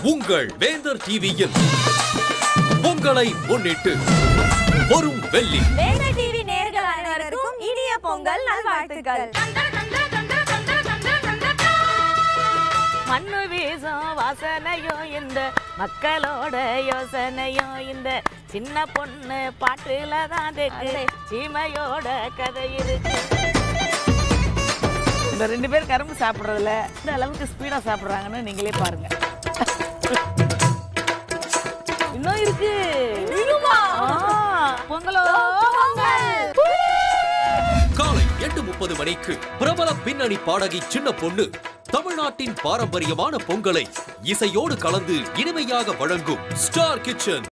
உங்கள் வேந்தர் டிவியில் பொங்கலை முன்னிட்டு வரும் வெள்ளி வேந்த டிவி நேர்கள் அனைவருக்கும் இனிய பொங்கல் நல்வாழ்த்துக்கள் மண்ணு வீசும் வாசனையோ இந்த மக்களோட யோசனையோ இந்த சின்ன பொண்ணு பாட்டுல தான் தெக்கு சீமையோட கதை இருக்கு இந்த ரெண்டு பேர் கரும்பு சாப்பிட்றதுல இந்த அளவுக்கு ஸ்பீடா சாப்பிட்றாங்கன்னு நீங்களே பாருங்க இன்னும் இருக்கு ஆ, பொங்கலோ காலை எட்டு முப்பது மணிக்கு பிரபல பின்னணி பாடகி சின்ன பொண்ணு தமிழ்நாட்டின் பாரம்பரியமான பொங்கலை இசையோடு கலந்து இனிமையாக வழங்கும் ஸ்டார் கிச்சன்